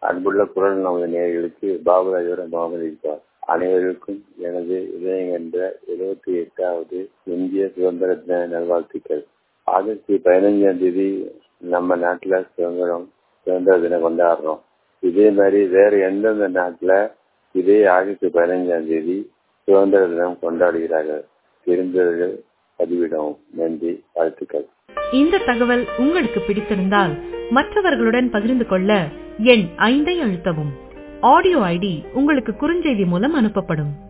அன்புள்ள குரல் நமது நேயர்களுக்கு பாபுராஜோட முகமது இக்பால் அனைவருக்கும் எனது இதயம் என்ற இருபத்தி எட்டாவது இந்திய சுதந்திர தின நல்வாழ்த்துக்கள் ஆகஸ்ட் பதினைஞ்சாம் தேதி நம்ம நாட்டுல சுதந்திரம் சுதந்திர தினம் கொண்டாடுறோம் இதே மாதிரி வேற எந்தெந்த நாட்டுல இதே ஆகஸ்ட் பதினைஞ்சாம் தேதி சுதந்திர தினம் கொண்டாடுகிறார்கள் தெரிந்தவர்கள் பதிவிடவும் நன்றி வாழ்த்துக்கள் இந்த தகவல் உங்களுக்கு பிடித்திருந்தால் மற்றவர்களுடன் பகிர்ந்து கொள்ள எண் ஐந்தை அழுத்தவும் ஆடியோ ஐடி உங்களுக்கு குறுஞ்செய்தி மூலம் அனுப்பப்படும்